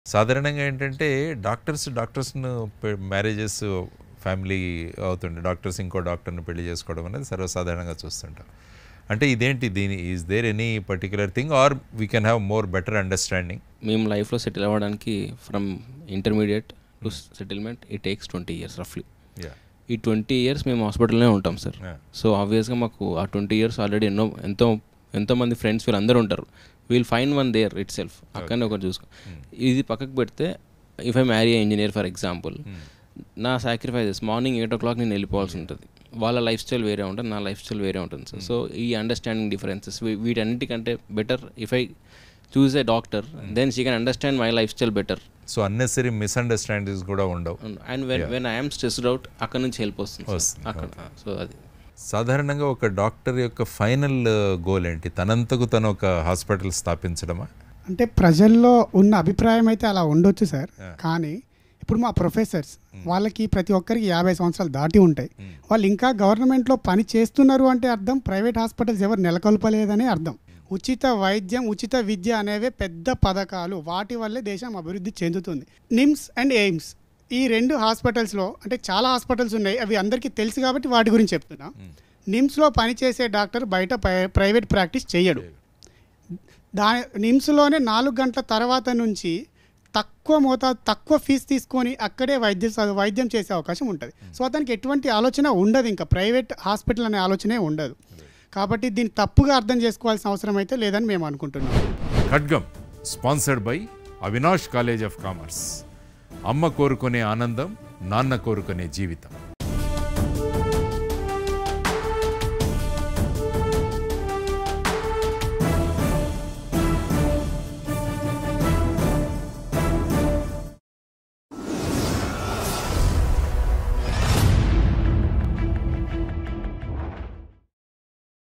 సాధారణంగా ఏంటంటే డాక్టర్స్ డాక్టర్స్ను మ్యారేజెస్ ఫ్యామిలీ అవుతుండే డాక్టర్స్ ఇంకో డాక్టర్ని పెళ్లి చేసుకోవడం అనేది సర్వసాధారణంగా చూస్తుంటాం అంటే ఇదేంటి దీని is there any particular thing or we can have more better understanding మేము లైఫ్లో సెటిల్ అవ్వడానికి ఫ్రమ్ ఇంటర్మీడియట్ టు సెటిల్మెంట్ ఈ టేక్స్ ట్వంటీ ఇయర్స్ రఫ్లీ యా ఈ ట్వంటీ ఇయర్స్ మేము హాస్పిటల్లోనే ఉంటాం సార్ Yeah. సో ఆబ్వియస్గా మాకు ఆ ట్వంటీ ఇయర్స్ ఆల్రెడీ ఎన్నో ఎంతో ఎంతోమంది ఫ్రెండ్స్ వీళ్ళు అందరూ ఉంటారు వీల్ ఫైన్ వన్ దేర్ ఇట్ సెల్ఫ్ అక్కడనే ఒకటి చూసుకో ఇది పక్కకు పెడితే if I marry engineer for example నా sacrifices morning eight o'clock నేను వెళ్ళిపోవాల్సి ఉంటుంది వాళ్ళ లైఫ్ స్టైల్ వేరే ఉంటుంది నా లైఫ్ స్టైల్ వేరే ఉంటుంది సార్ సో ఈ అండర్స్టాండింగ్ డిఫరెన్సెస్ వీటన్నిటికంటే better if I choose a doctor then she can understand my lifestyle better so unnecessary misunderstandings కూడా ఉండవు and when when I'm stressed out అక్కడ నుంచి హెల్ప్ వస్తుంది sir. వస్తుంది, అక్కడ సో అది సాధారణంగా ఒక డాక్టర్ యొక్క ఫైనల్ గోల్ ఏంటి తనంతకు తను ఒక హాస్పిటల్ స్థాపించడమా అంటే ప్రజల్లో ఉన్న అభిప్రాయం అయితే అలా ఉండొచ్చు సార్ కానీ ఇప్పుడు మా ప్రొఫెసర్స్ వాళ్ళకి ప్రతి ఒక్కరికి యాభై సంవత్సరాలు దాటి ఉంటాయి వాళ్ళు ఇంకా గవర్నమెంట్లో పని చేస్తున్నారు అంటే అర్థం ప్రైవేట్ హాస్పిటల్స్ ఎవరు నెలకొల్పలేదని అర్థం ఉచిత వైద్యం ఉచిత విద్య అనేవే పెద్ద పథకాలు వాటి వల్లే దేశం అభివృద్ధి చెందుతుంది నిమ్స్ అండ్ ఎయిమ్స్ ఈ రెండు హాస్పిటల్స్లో అంటే చాలా హాస్పిటల్స్ ఉన్నాయి అవి అందరికీ తెలుసు కాబట్టి వాటి గురించి చెప్తున్నా నిమ్స్లో పనిచేసే డాక్టర్ బయట ప్రై- ప్రైవేట్ ప్రాక్టీస్ చేయడు దా నిమ్స్లోనే నాలుగు గంటల తర్వాత నుంచి తక్కువ మోతాదు తక్కువ ఫీజు తీసుకొని అక్కడే వైద్య స- వైద్యం చేసే అవకాశం ఉంటుంది సో అతనికి ఎటువంటి ఆలోచన ఉండదు ఇంకా ప్రైవేట్ హాస్పిటల్ అనే ఆలోచనే ఉండదు కాబట్టి దీన్ని తప్పుగా అర్థం చేసుకోవాల్సిన అవసరం అయితే లేదని మేము అనుకుంటున్నాం Khadgam sponsored by Avinash college of commerce అమ్మ కోరుకునే ఆనందం నాన్న కోరుకునే జీవితం